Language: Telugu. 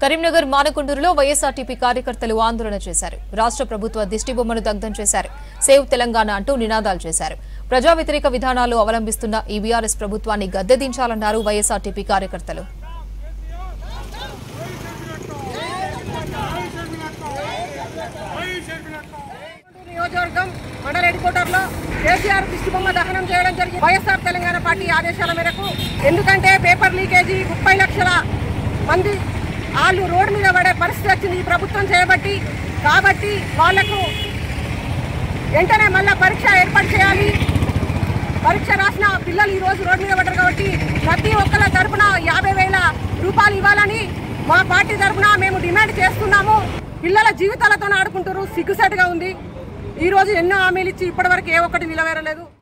కరీంనగర్ మానకొండూరులో వైఎస్ఆర్టీపీ కార్యకర్తలు ఆందోళన చేశారు రాష్ట్ర ప్రభుత్వ దిష్టిబొమ్మను దగ్ధం చేశారు సేవ్ తెలంగాణ అంటూ నినాదాలు చేశారు ప్రజా వ్యతిరేక విధానాలు అవలంబిస్తున్న ఈ బీఆర్ఎస్ ప్రభుత్వాన్ని గద్దెదించాలన్నారు వైఎస్ఆర్టీపీ కార్యకర్తలు నియోజకవర్గం మండల హెడ్ క్వార్టర్ లో కేసీఆర్ దిష్టిబొమ్మ దహనం చేయడం జరిగింది వైఎస్ఆర్ తెలంగాణ పార్టీ ఆదేశాల మేరకు ఎందుకంటే పేపర్ లీకేజీ ముప్పై లక్షల మంది వాళ్ళు రోడ్డు మీద పడే పరిస్థితి వచ్చింది ఈ ప్రభుత్వం చేయబట్టి కాబట్టి వాళ్లకు వెంటనే మళ్ళా పరీక్ష ఏర్పాటు చేయాలి పరీక్ష రాసిన పిల్లలు ఈ రోజు రోడ్డు మీద పడ్డారు కాబట్టి ప్రతి ఒక్కళ్ళ తరపున యాభై వేల రూపాయలు ఇవ్వాలని మా పార్టీ తరపున మేము డిమాండ్ చేస్తున్నాము పిల్లల జీవితాలతో ఆడుకుంటారు సిగ్గుసెట్గా ఉంది ఈ రోజు ఎన్నో హామీలు ఇచ్చి ఇప్పటివరకు ఏ ఒక్కటి నిలవేరలేదు